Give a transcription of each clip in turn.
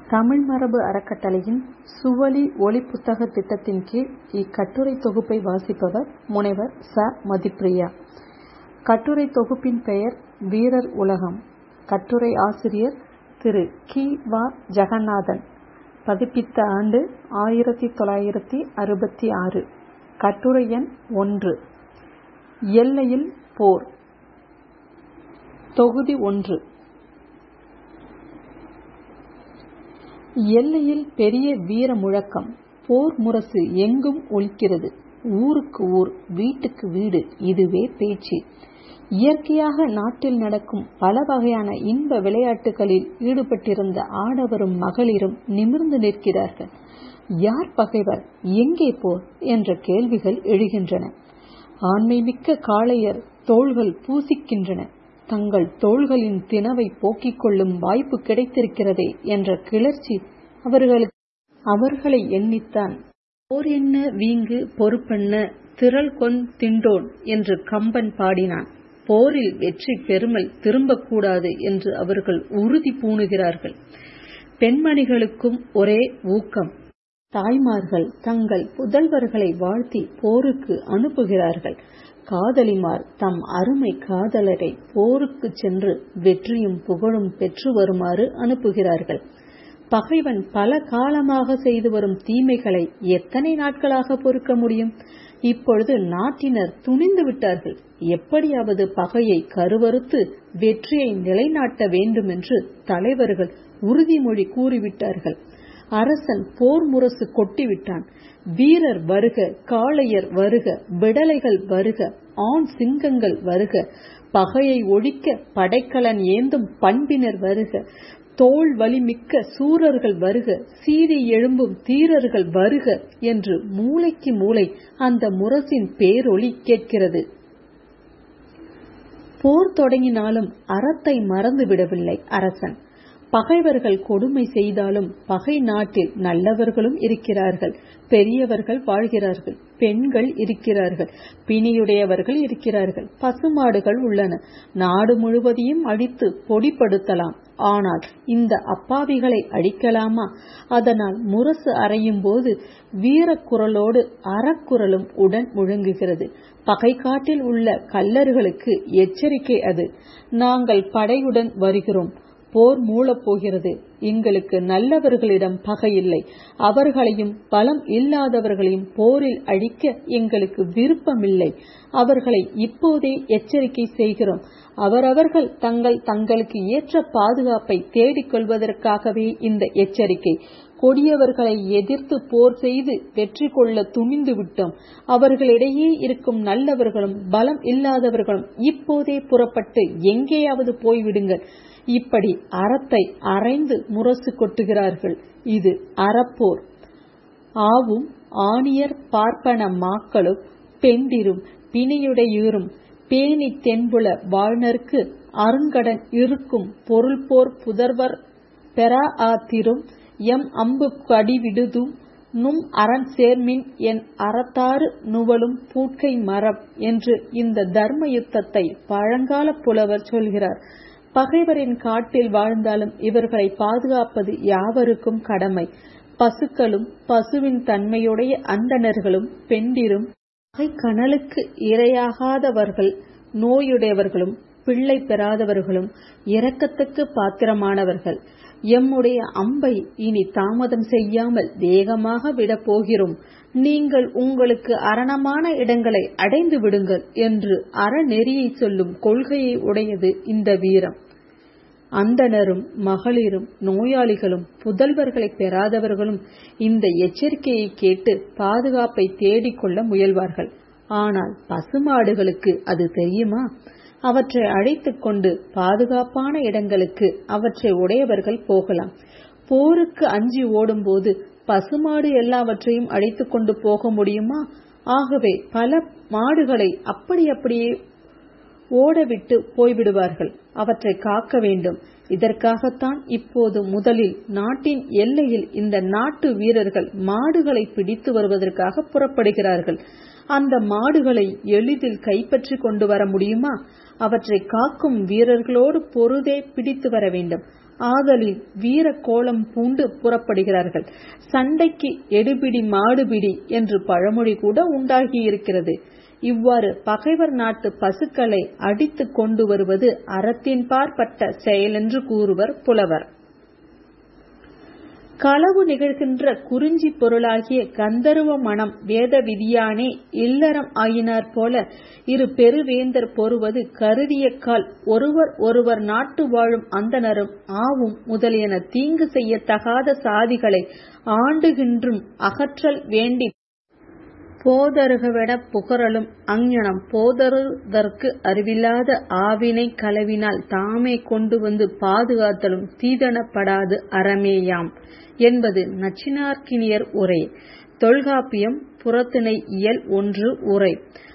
தமிழ் மரபு அறக்கட்டளையின் சுவழி ஒலிப்புத்தகத் திட்டத்தின் கீழ் இக்கட்டுரைத் தொகுப்பை வாசிப்பவர் முனைவர் ச. மதிப்பிரியா. கட்டுரைத் தொகுப்பின் பெயர் வீரர் உலகம். கட்டுரை ஆசிரியர் திரு. கி. வ. ஜெகந்நாதன். பதிப்பித்த ஆண்டு ஆயிரத்து தொள்ளாயிரத்து அறுபத்தாறு. கட்டுரை எண் ஒன்று. எல்லையில் போர். தொகுதி ஒன்று. எல்லையில் பெரிய வீர முழக்கம். போர் முரசு எங்கும் ஒலிக்கிறது. ஊருக்கு ஊர், வீட்டுக்கு வீடு இதுவே பேச்சு. இயற்கையாக நாட்டில் நடக்கும் பல வகையான இன்ப விளையாட்டுகளில் ஈடுபட்டிருந்த ஆடவரும் மகளிரும் நிமிர்ந்து நிற்கிறார்கள். யார் பகைவர்? எங்கே போர்? என்ற கேள்விகள் எழுகின்றன. ஆண்மைமிக்க காளையர் தோள்கள் பூசிக்கின்றன. தங்கள் தோள்களின் தினவை போக்கிக் கொள்ளும் வாய்ப்பு கிடைத்திருக்கிறதே என்ற கிளர்ச்சி அவர்களுக்கு. அவர்களை எண்ணித்தான் போர் என்ன வீங்கு பொறுப்பென்ன திறல்கொண் திண்டோன் என்று கம்பன் பாடினான். போரில் வெற்றி பெறுமல் திரும்பக்கூடாது என்று அவர்கள் உறுதி பூணுகிறார்கள். பெண்மணிகளுக்கும் ஒரே ஊக்கம். தாய்மார்கள் தங்கள் புதல்வர்களை வாழ்த்தி போருக்கு அனுப்புகிறார்கள். காதலிமார் தம் அருமை காதலரை போருக்குச் சென்று வெற்றியும் புகழும் பெற்று வருமாறு அனுப்புகிறார்கள். பகைவன் பல காலமாக செய்து வரும் தீமைகளை எத்தனை நாட்களாக பொறுக்க முடியும்? இப்பொழுது நாட்டினர் துணிந்து விட்டார்கள். எப்படியாவது பகையை கருவறுத்து வெற்றியை நிலைநாட்ட வேண்டுமென்று தலைவர்கள் உறுதிமொழி கூறிவிட்டார்கள். அரசன் போர் முரசு கொட்டிவிட்டான். வீரர் வருக காளையர் வருக விடலைகள் வருக ஆண் சிங்கங்கள் வருக பகையை ஒழிக்க படைக்கலன் ஏந்தும் பண்பினர் வருக தோள் வலிமிக்க சூரர்கள் வருக சீறி எழும்பும் தீரர்கள் வருக என்று மூலைக்கு மூலை அந்த முரசின் பேரொலி கேட்கிறது. போர் தொடங்கினாலும் அறத்தை மறந்து விடவில்லை அரசன். பகைவர்கள் கொடுமை செய்தாலும் பகை நாட்டில் நல்லவர்களும் இருக்கிறார்கள். பெரியவர்கள் வாழ்கிறார்கள். பெண்கள் இருக்கிறார்கள். பிணியுடையவர்கள் இருக்கிறார்கள். பசுமாடுகள் உள்ளன. நாடு முழுவதையும் அழித்து பொடிப்படுத்தலாம். ஆனால் இந்த அப்பாவிகளை அழிக்கலாமா? அதனால் முரசு அறையும் போது வீரக்குரலோடு அறக்குரலும் உடன் முழங்குகிறது. பகைக்காட்டில் உள்ள கள்ளர்களுக்கு எச்சரிக்கை அது. நாங்கள் படையுடன் வருகிறோம். போர் மூளப் போகிறது. எங்களுக்கு நல்லவர்களிடம் பகையில்லை. அவர்களையும் பலம் இல்லாதவர்களையும் போரில் அழிக்க எங்களுக்கு விருப்பமில்லை. அவர்களை இப்போதே எச்சரிக்கை செய்கிறோம். அவரவர்கள் தங்கள் தங்களுக்கு ஏற்ற பாதுகாப்பை தேடிக் கொள்வதற்காகவே இந்த எச்சரிக்கை. கொடியவர்களை எதிர்த்து போர் செய்து வெற்றி கொள்ள துணிந்து விட்டோம். அவர்களிடையே இருக்கும் நல்லவர்களும் பலம் இல்லாதவர்களும் இப்போதே புறப்பட்டு எங்கேயாவது போய்விடுங்கள். இப்படி அறத்தை அறைந்து முரசு கொட்டுகிறார்கள். இது அறப்போர். ஆவும் ஆணியர் பார்ப்பன மாக்களும் பெண்டிரும் பிணியுடையீரும் பேணித் தென்புல வாழ்நர்க்கு அருங்கடன் இருக்கும் பொருள்போர் புதல்வர் பெறாஅ திரும் எம் அம்பு கடிவிடுதும் நும் அரண் சேர்மின் என் அறத்தாறு நுவலும் பூட்கை மரம் என்று இந்த தர்ம யுத்தத்தை பழங்காலப் புலவர் சொல்கிறார். பகைவரின் காட்டில் வாழ்ந்தாலும் இவர்களை பாதுகாப்பது யாவருக்கும் கடமை. பசுக்களும் பசுவின் தன்மையுடைய அந்தணர்களும் பெண்டிரும் பகைக்கனலுக்கு இரையாகாதவர்கள் நோயுடையவர்களும் பிள்ளை பெறாதவர்களும் இரக்கத்துக்கு பாத்திரமானவர்கள். எம்முடைய அம்பை இனி தாமதம் செய்யாமல் வேகமாக விடப் போகிறோம். நீங்கள் உங்களுக்கு அரணமான இடங்களை அடைந்து விடுங்கள் என்று அறநெறியைச் சொல்லும் கொள்கையை உடையது இந்த வீரம். அந்தணரும் மகளிரும் நோயாளிகளும் புதல்வர்களைப் பெறாதவர்களும் இந்த எச்சரிக்கையைக் கேட்டு பாதுகாப்பைத் தேடிக் கொள்ள முயல்வார்கள். ஆனால் பசுமாடுகளுக்கு அது தெரியுமா? அவற்றை அழைத்துக் கொண்டு பாதுகாப்பான இடங்களுக்கு அவற்றை உடையவர்கள் போகலாம். போருக்கு அஞ்சி ஓடும்போது பசுமாடு எல்லாவற்றையும் அழைத்துக் கொண்டு போக முடியுமா? ஆகவே பல மாடுகளை அப்படி அப்படியே ஓடவிட்டு போய்விடுவார்கள். அவற்றைக் காக்க வேண்டும். இதற்காகத்தான் இப்போது முதலில் நாட்டின் எல்லையில் இந்த நாட்டு வீரர்கள் மாடுகளைப் பிடித்து வருவதற்காக புறப்படுகிறார்கள். அந்த மாடுகளை எளிதில் கைப்பற்றிக் கொண்டு வர முடியுமா? அவற்றைக் காக்கும் வீரர்களோடு பொருதே பிடித்து வர வேண்டும். ஆதலில் வீர கோலம் பூண்டு புறப்படுகிறார்கள் சண்டைக்கு எடுபிடி மாடுபிடி என்று பழமொழி கூட உண்டாகியிருக்கிறது இவ்வாறு பகைவர் நாட்டு பசுக்களை அடித்து கொண்டு வருவது அறத்தின் பார்ப்பட்ட செயலென்று கூறுவர் புலவர் களவு நிகழ்கின்ற குறிஞ்சி பொருளாகிய கந்தருவ மனம் வேத விதியானே இல்லறம் ஆயினார் போல இரு பெருவேந்தர் பொறுவது கருதிய கால் ஒருவர் ஒருவர் நாட்டு வாழும் அந்தனரும் ஆவும் முதலியன தீங்கு செய்யத்தகாத சாதிகளை ஆண்டுகின்றும் அகற்றல் வேண்டி போதருகவிட புகழலும் அங்ஞனம் போதருதற்கு அறிவில்லாத ஆவினை களவினால் தாமே கொண்டு வந்து பாதுகாத்தலும் தீதனப்படாது அறமேயாம் என்பது நச்சினார்க்கினியர் உரை தொல்காப்பியம் புறத்திணை இயல் ஒன்று உரை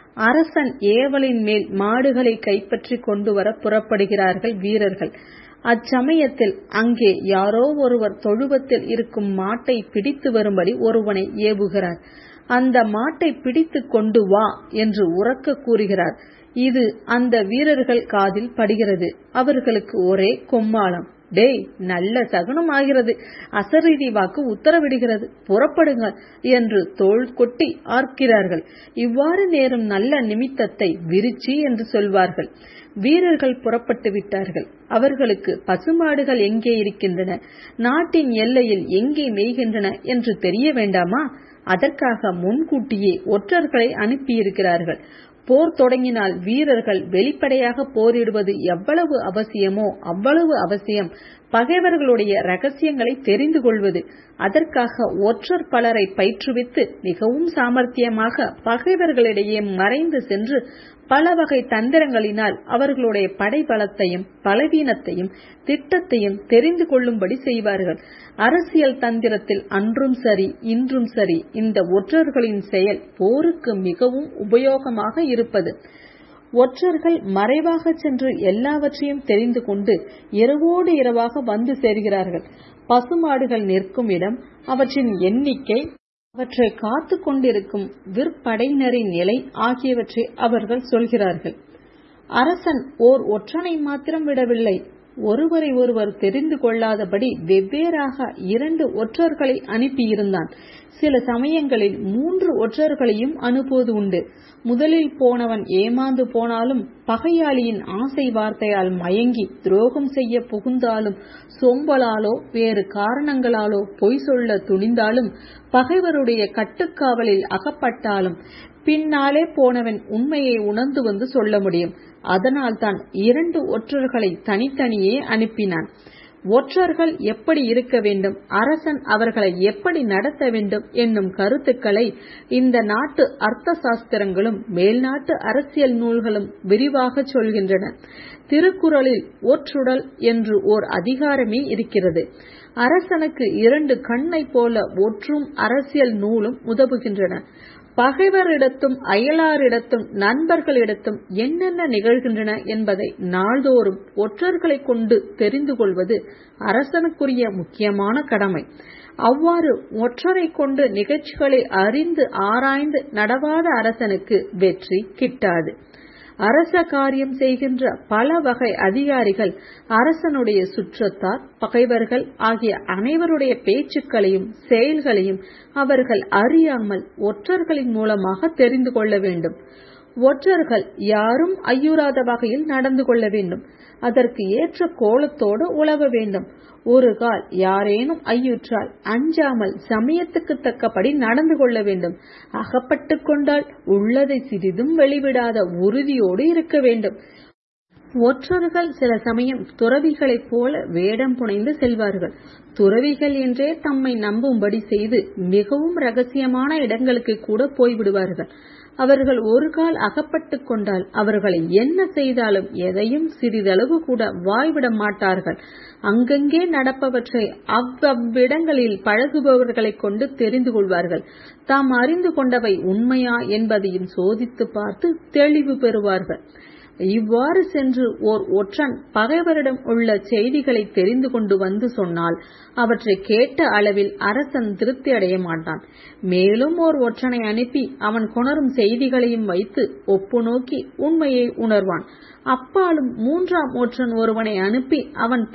அரசன் ஏவலின் மேல் மாடுகளை கைப்பற்றி கொண்டு வர புறப்படுகிறார்கள் வீரர்கள் அச்சமயத்தில் அங்கே யாரோ ஒருவர் தொழுவத்தில் இருக்கும் மாட்டை பிடித்து வரும்படி ஒருவனை ஏவுகிறார் அந்த மாட்டை பிடித்து கொண்டு வா என்று உறக்க கூறுகிறார் இது அந்த வீரர்கள் காதில் படுகிறது அவர்களுக்கு ஒரே கொம்மாளம் டேய் நல்ல சகுனம் ஆகிறது அசரீதி வாக்கு உத்தரவிடுகிறது புறப்படுங்கள் என்று தோள் கொட்டி ஆர்க்கிறார்கள் இவ்வாறு நேரும் நல்ல நிமித்தத்தை விரிச்சி என்று சொல்வார்கள் வீரர்கள் புறப்பட்டு விட்டார்கள் அவர்களுக்கு பசுமாடுகள் எங்கே இருக்கின்றன நாட்டின் எல்லையில் எங்கே மேய்கின்றன என்று தெரிய வேண்டாமா அதற்காக முன்கூட்டியே ஒற்றர்களை அனுப்பியிருக்கிறார்கள் போர் தொடங்கினால் வீரர்கள் வெளிப்படையாக போரிடுவது எவ்வளவு அவசியமோ அவ்வளவு அவசியம் பகைவர்களுடைய ரகசியங்களை தெரிந்து கொள்வது அதற்காக ஒற்றர் பலரை பயிற்றுவித்து மிகவும் சாமர்த்தியமாக பகைவர்களிடையே மறைந்து சென்று பல வகை தந்திரங்களினால் அவர்களுடைய படைபலத்தையும் பலவீனத்தையும் திட்டத்தையும் தெரிந்து கொள்ளும்படி செய்வார்கள் அரசியல் தந்திரத்தில் அன்றும் சரி இன்றும் சரி இந்த ஒற்றர்களின் செயல் போருக்கு மிகவும் உபயோகமாக இருப்பது ஒற்றர்கள் மறைவாக சென்று எல்லாவற்றையும் தெரிந்து கொண்டு இரவோடு இரவாக வந்து சேர்கிறார்கள் பசுமாடுகள் நிற்கும் இடம் அவற்றின் எண்ணிக்கை அவற்றை காத்து கொண்டிருக்கும் விற்படையினரின் நிலை ஆகியவற்றை அவர்கள் சொல்கிறார்கள் அரசன் ஓர் ஒற்றனை மாத்திரம் விடவில்லை ஒருவரை ஒருவர் தெரிந்து கொள்ளாதபடி வெவ்வேறாக இரண்டு ஒற்றர்களை அனுப்பியிருந்தான் சில சமயங்களில் மூன்று ஒற்றர்களையும் அனுப்புவது உண்டு முதலில் போனவன் ஏமாந்து போனாலும் பகையாளியின் ஆசை வார்த்தையால் மயங்கி துரோகம் செய்ய புகுந்தாலும் சோம்பலாலோ வேறு காரணங்களாலோ பொய் சொல்ல துணிந்தாலும் பகைவருடைய கட்டுக்காவலில் அகப்பட்டாலும் பின்னாலே போனவன் உண்மையை உணர்ந்து வந்து சொல்ல முடியும் அதனால் தான் இரண்டு ஒற்றர்களை தனித்தனியே அனுப்பினான் ஒற்றர்கள் எப்படி இருக்க வேண்டும் அரசன் அவர்களை எப்படி நடத்த வேண்டும் என்னும் கருத்துக்களை இந்த நாட்டு அர்த்த சாஸ்திரங்களும் மேல்நாட்டு அரசியல் நூல்களும் விரிவாக சொல்கின்றன திருக்குறளில் ஒற்றுடல் என்று ஓர் அதிகாரமே இருக்கிறது அரசனுக்கு இரண்டு கண்ணை போல ஒற்றும் அரசியல் நூலும் உதவுகின்றன பகைவரிடத்தும் அயலாரிடத்தும் நண்பர்களிடத்தும் என்னென்ன நிகழ்கின்றன என்பதை நாள்தோறும் ஒற்றர்களை கொண்டு தெரிந்து கொள்வது அரசனுக்குரிய முக்கியமான கடமை அவ்வாறு ஒற்றரை கொண்டு நிகழ்ச்சிகளை அறிந்து ஆராய்ந்து நடவாத அரசனுக்கு வெற்றி கிட்டாது அரச காரியம் செய்கின்ற பல வகை அதிகாரிகள் அரசனுடைய சுற்றத்தார் பகைவர்கள் ஆகிய அனைவருடைய பேச்சுக்களையும் செயல்களையும் அவர்கள் அறியாமல் ஒற்றர்களின் மூலமாக தெரிந்து கொள்ள வேண்டும் ஒற்றர்கள் யாரும் ஐயுறாத வகையில் நடந்து கொள்ள வேண்டும் அதற்கு ஏற்ற கோலத்தோடு உழவ வேண்டும் ஒரு கால் யாரேனும் ஐயுற்றால் அஞ்சாமல் சமயத்துக்கு தக்கபடி நடந்து கொள்ள வேண்டும் அகப்பட்டு கொண்டால் உள்ளதை சிறிதும் வெளிவிடாத உறுதியோடு இருக்க வேண்டும் ஒற்றர்கள் சில சமயம் துறவிகளைப் போல வேடம் புனைந்து செல்வார்கள் துறவிகள் என்றே தம்மை நம்பும்படி செய்து மிகவும் ரகசியமான இடங்களுக்கு கூட போய்விடுவார்கள் அவர்கள் ஒரு கால் அகப்பட்டுக் கொண்டால் அவர்களை என்ன செய்தாலும் எதையும் சிறிதளவு கூட வாய்விட மாட்டார்கள் அங்கங்கே நடப்பவற்றை அவ்வவ்விடங்களில் பழகுபவர்களைக் கொண்டு தெரிந்து கொள்வார்கள் தாம் அறிந்து கொண்டவை உண்மையா என்பதையும் சோதித்து பார்த்து தெளிவு பெறுவார்கள் இவ்வாறு சென்று ஓர் ஒற்றன் பகைவரிடம் உள்ள செய்திகளை தெரிந்து கொண்டு வந்து சொன்னால் அவற்றை கேட்ட அளவில் அரசன் திருப்தி அடைய மாட்டான் மேலும் ஓர் ஒற்றனை அனுப்பி அவன் கொணரும் செய்திகளையும் வைத்து ஒப்பு நோக்கி உண்மையை உணர்வான் அப்பாலும் மூன்றாம் ஒற்றன் ஒருவனை அனுப்பி அவன்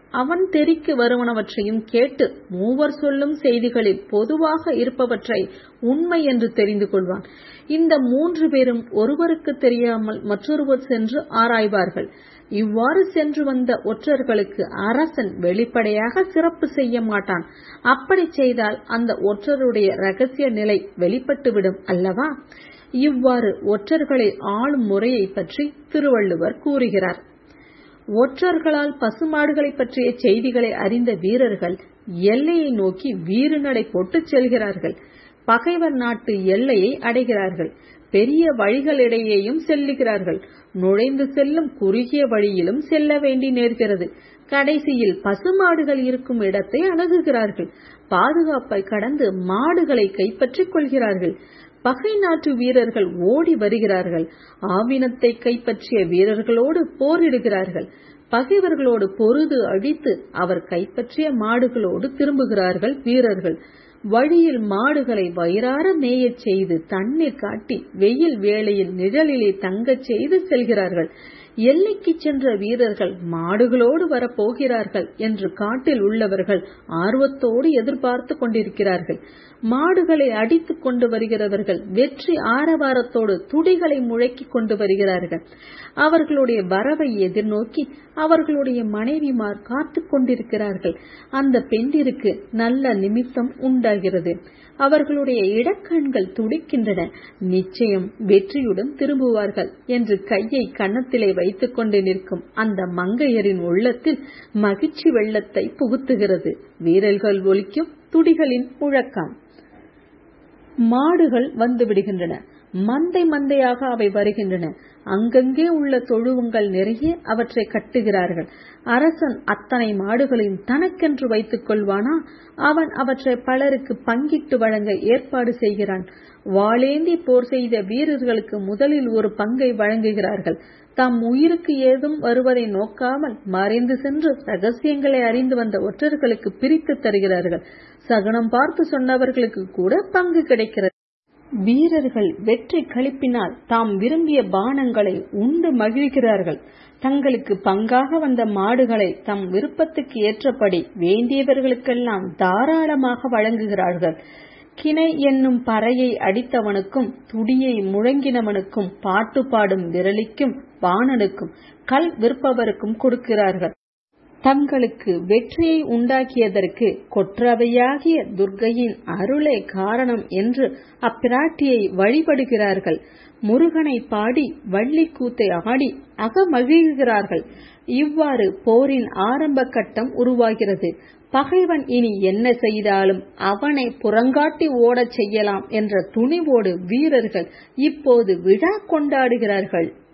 அவன் தெரிக்கு வருவனவற்றையும் கேட்டு மூவர் சொல்லும் செய்திகளில் பொதுவாக இருப்பவற்றை உண்மை என்று தெரிந்து கொள்வான் இந்த மூன்று பேரும் ஒருவருக்கு தெரியாமல் மற்றொருவர் சென்று ஆராய்வார்கள் இவ்வாறு சென்று வந்த ஒற்றர்களுக்கு அரசன் வெளிப்படையாக சிறப்பு செய்ய மாட்டான் அப்படி செய்தால் அந்த ஒற்றருடைய ரகசிய நிலை வெளிப்பட்டுவிடும் அல்லவா இவ்வாறு ஒற்றர்களை ஆளும் முறையை பற்றி திருவள்ளுவர் கூறுகிறார் ஒற்றர்களால் பசுமாடுகளை பற்றிய செய்திகளை அறிந்த வீரர்கள் எல்லையை நோக்கி வீறுநடை போட்டு செல்கிறார்கள் பகைவர் நாட்டு எல்லையை அடைகிறார்கள் பெரிய வழிகளிடையேயும் செல்லுகிறார்கள் நுழைந்து செல்லும் குறுகிய வழியிலும் செல்ல வேண்டி நேர்கிறது கடைசியில் பசுமாடுகள் இருக்கும் இடத்தை அணுகுகிறார்கள் பாதுகாப்பை கடந்து மாடுகளை கைப்பற்றிக் கொள்கிறார்கள் பகை நாட்டு வீரர்கள் ஓடி வருகிறார்கள் ஆவினத்தை கைப்பற்றிய வீரர்களோடு போரிடுகிறார்கள் பகைவர்களோடு பொருது அழித்து அவர் கைப்பற்றிய மாடுகளோடு திரும்புகிறார்கள் வீரர்கள் வழியில் மாடுகளை வயிறார மேயச் செய்து தண்ணீர் காட்டி வெயில் வேளையில் நிழலிலே தங்கச் செய்து செல்கிறார்கள் எல்லைக்கு சென்ற வீரர்கள் மாடுகளோடு வரப்போகிறார்கள் என்று காட்டில் உள்ளவர்கள் ஆர்வத்தோடு எதிர்பார்த்து கொண்டிருக்கிறார்கள் மாடுகளை அடித்துக் கொண்டு வருகிறவர்கள் வெற்றி ஆரவாரத்தோடு துடிகளை முழக்கிக் கொண்டு வருகிறார்கள் அவர்களுடைய வரவை எதிர்நோக்கி அவர்களுடைய மனைவிமார் காத்து கொண்டிருக்கிறார்கள் அந்த பெண்டிற்கு நல்ல நிமித்தம் உண்டாகிறது அவர்களுடைய இடக்கண்கள் துடிக்கின்றன நிச்சயம் வெற்றியுடன் திரும்புவார்கள் என்று கையை கன்னத்திலே வைத்துக் கொண்டு நிற்கும் அந்த மங்கையரின் உள்ளத்தில் மகிழ்ச்சி வெள்ளத்தை புகுத்துகிறது வீரர்கள் ஒலிக்கும் துடிகளின் முழக்கம் மாடுகள் வந்து விடுகின்றன மந்தை மந்தையாக அவை வருகின்றன அங்கங்கே உள்ள தொழுவங்கள் நிறைய அவற்றை கட்டுகிறார்கள் அரசன் அத்தனை மாடுகளையும் தனக்கென்று வைத்துக் கொள்வானா அவன் அவற்றை பலருக்கு பங்கிட்டு வழங்க ஏற்பாடு செய்கிறான் வாளேந்தி போர் செய்த வீரர்களுக்கு முதலில் ஒரு பங்கை வழங்குகிறார்கள் தம் உயிருக்கு ஏதும் வருவதை நோக்காமல் மறைந்து சென்று ரகசியங்களை அறிந்து வந்த ஒற்றர்களுக்கு பிரித்து தருகிறார்கள் சகுனம் பார்த்து சொன்னவர்களுக்கு கூட பங்கு கிடைக்கிறது வீரர்கள் வெற்றி களிப்பினால் தாம் விரும்பிய பானங்களை உண்டு மகிழ்கிறார்கள் தங்களுக்கு பங்காக வந்த மாடுகளை தம் விருப்பத்துக்கு ஏற்றபடி வேண்டியவர்களுக்கெல்லாம் தாராளமாக வழங்குகிறார்கள் கிணை என்னும் பறையை அடித்தவனுக்கும் துடியை முழங்கினவனுக்கும் பாட்டு பாடும் விரலிக்கும் பாணனுக்கும் கல் விற்பவருக்கும் கொடுக்கிறார்கள் தங்களுக்கு வெற்றியை உண்டாக்கியதற்கு கொற்றவையாகிய துர்க்கையின் அருளே காரணம் என்று அப்பிராட்டியை வழிபடுகிறார்கள் முருகனை பாடி வள்ளிக்கூத்தை ஆடி அகமகிழ்கிறார்கள் இவ்வாறு போரின் ஆரம்ப கட்டம் உருவாகிறது பகைவன் இனி என்ன செய்தாலும் அவனை புறங்காட்டி ஓடச் செய்யலாம் என்ற துணிவோடு வீரர்கள் இப்போது விழா கொண்டாடுகிறார்கள்